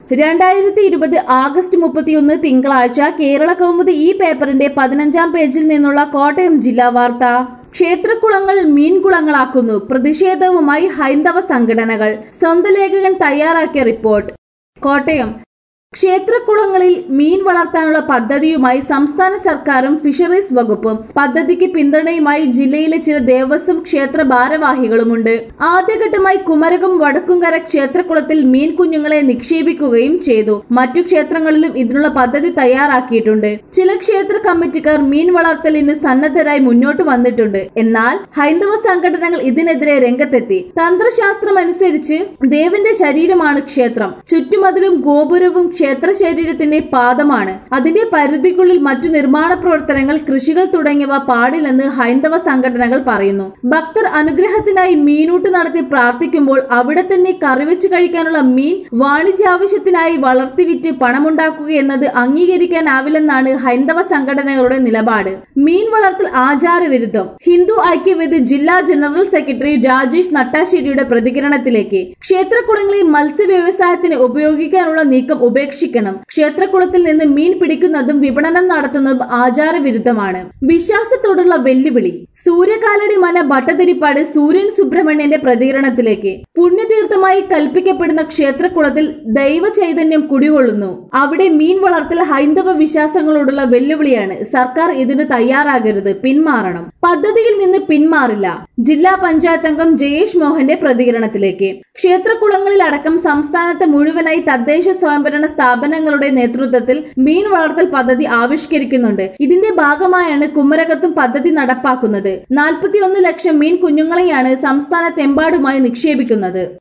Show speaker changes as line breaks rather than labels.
രണ്ടായിരത്തി ഇരുപത് ആഗസ്റ്റ് മുപ്പത്തിയൊന്ന് തിങ്കളാഴ്ച കേരള കൗമുദി ഈ പേപ്പറിന്റെ പതിനഞ്ചാം പേജിൽ നിന്നുള്ള കോട്ടയം ജില്ലാ വാർത്ത ക്ഷേത്രക്കുളങ്ങൾ മീൻകുളങ്ങളാക്കുന്നു പ്രതിഷേധവുമായി ഹൈന്ദവ സംഘടനകൾ സ്വന്തം ലേഖകൻ തയ്യാറാക്കിയ റിപ്പോർട്ട് കോട്ടയം ക്ഷേത്രക്കുളങ്ങളിൽ മീൻ വളർത്താനുള്ള പദ്ധതിയുമായി സംസ്ഥാന സർക്കാരും ഫിഷറീസ് വകുപ്പും പദ്ധതിക്ക് പിന്തുണയുമായി ജില്ലയിലെ ചില ദേവസ്വം ക്ഷേത്ര ഭാരവാഹികളുമുണ്ട് ആദ്യഘട്ടമായി കുമരകം വടക്കുംകര ക്ഷേത്രക്കുളത്തിൽ മീൻ കുഞ്ഞുങ്ങളെ നിക്ഷേപിക്കുകയും ചെയ്തു മറ്റു ക്ഷേത്രങ്ങളിലും ഇതിനുള്ള പദ്ധതി തയ്യാറാക്കിയിട്ടുണ്ട് ചില ക്ഷേത്ര കമ്മിറ്റിക്കാർ മീൻ വളർത്തലിന് സന്നദ്ധരായി മുന്നോട്ട് വന്നിട്ടുണ്ട് എന്നാൽ ഹൈന്ദവ സംഘടനകൾ ഇതിനെതിരെ രംഗത്തെത്തി തന്ത്രശാസ്ത്രമനുസരിച്ച് ദേവന്റെ ശരീരമാണ് ക്ഷേത്രം ചുറ്റുമതിലും ഗോപുരവും ക്ഷേത്ര ശരീരത്തിന്റെ പാദമാണ് അതിന്റെ പരിധിക്കുള്ളിൽ മറ്റു നിർമ്മാണ പ്രവർത്തനങ്ങൾ കൃഷികൾ തുടങ്ങിയവ പാടില്ലെന്ന് ഹൈന്ദവ സംഘടനകൾ പറയുന്നു ഭക്തർ അനുഗ്രഹത്തിനായി മീനൂട്ട് നടത്തി പ്രാർത്ഥിക്കുമ്പോൾ അവിടെ തന്നെ കറിവെച്ച് കഴിക്കാനുള്ള മീൻ വാണിജ്യാവശ്യത്തിനായി വളർത്തിവിറ്റ് പണമുണ്ടാക്കുക എന്നത് അംഗീകരിക്കാനാവില്ലെന്നാണ് ഹൈന്ദവ സംഘടനകളുടെ നിലപാട് മീൻ വളർത്തൽ ആചാരവിരുദ്ധം ഹിന്ദു ഐക്യവേദി ജില്ലാ ജനറൽ സെക്രട്ടറി രാജേഷ് നട്ടാശ്ശേരിയുടെ പ്രതികരണത്തിലേക്ക് ക്ഷേത്രക്കുളങ്ങളിൽ മത്സ്യവ്യവസായത്തിന് ഉപയോഗിക്കാനുള്ള നീക്കം ഉപേക്ഷിക്കണം ക്ഷേത്രക്കുളത്തിൽ നിന്ന് മീൻ പിടിക്കുന്നതും വിപണനം നടത്തുന്നതും ആചാരവിരുദ്ധമാണ് വിശ്വാസത്തോടുള്ള വെല്ലുവിളി സൂര്യകാലടി മന ഭട്ടതിരിപ്പാട് സൂര്യൻ സുബ്രഹ്മണ്യന്റെ പ്രതികരണത്തിലേക്ക് പുണ്യതീർത്ഥമായി കൽപ്പിക്കപ്പെടുന്ന ക്ഷേത്രക്കുളത്തിൽ ദൈവ ചൈതന്യം കുടികൊള്ളുന്നു അവിടെ മീൻ വളർത്തൽ ഹൈന്ദവ വിശ്വാസങ്ങളോടുള്ള വെല്ലുവിളിയാണ് സർക്കാർ ഇതിന് തയ്യാറാകരുത് പിന്മാറണം പദ്ധതിയിൽ നിന്ന് പിന്മാറില്ല ജില്ലാ പഞ്ചായത്ത് അംഗം ജയേഷ് മോഹന്റെ പ്രതികരണത്തിലേക്ക് ക്ഷേത്രക്കുളങ്ങളിൽ അടക്കം സംസ്ഥാനത്ത് മുഴുവനായി തദ്ദേശ സ്വയംഭരണ സ്ഥാപനങ്ങളുടെ നേതൃത്വത്തിൽ മീൻ വളർത്തൽ പദ്ധതി ആവിഷ്കരിക്കുന്നുണ്ട് ഇതിന്റെ ഭാഗമായാണ് കുമരകത്തും പദ്ധതി നടപ്പാക്കുന്നത് നാൽപ്പത്തിയൊന്ന് ലക്ഷം മീൻ കുഞ്ഞുങ്ങളെയാണ് സംസ്ഥാനത്തെമ്പാടുമായി നിക്ഷേപിക്കുന്നത്